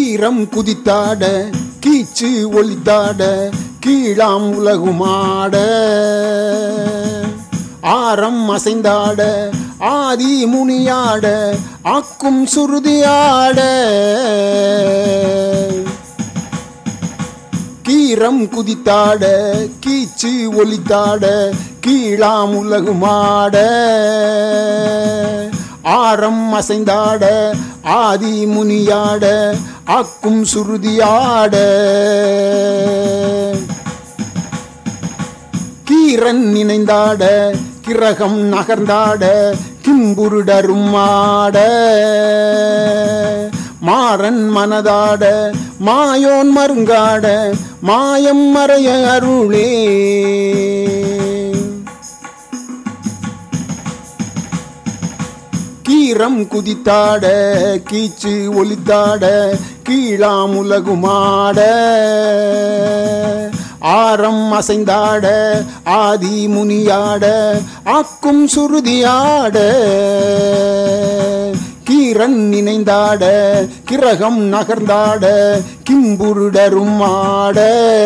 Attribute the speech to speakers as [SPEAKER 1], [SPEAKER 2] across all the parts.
[SPEAKER 1] கீரம் குதித்தாட கீச்சு ஒளித்தாட கீழாம் உலகுமாட ஆரம் அசைந்தாட ஆதி முனியாட ஆக்கும் சுருதியாட கீரம் குதித்தாட கீச்சு ஒளித்தாட கீழாம் உலகுமாட ஆரம் அசைந்தாட ஆதி முனியாட ஆக்கும் சுருதியாட கீரன் நினைந்தாட கிரகம் நகர்ந்தாட கிம்புருடரும் ஆட மாறன் மனதாட மாயோன் மருங்காட மாயம் மறைய அருளே கீரம் குதித்தாட கீச்சு ஒளித்தாட கீழாம் உலகுமாட ஆரம் அசைந்தாட ஆதி முனியாட ஆக்கும் சுருதியாட கீரன் நினைந்தாட கிரகம் நகர்ந்தாட கிம்புருடரும் ஆட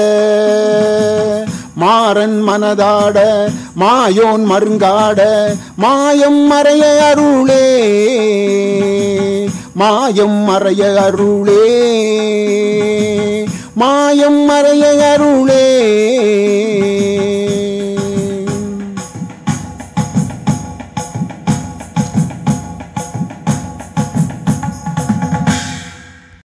[SPEAKER 1] மாறன் மனதாட மாயோன் மருங்காட மாயம் மறைய அருளே மாயம் மறைய அருளே மாயம் மறைய அருளே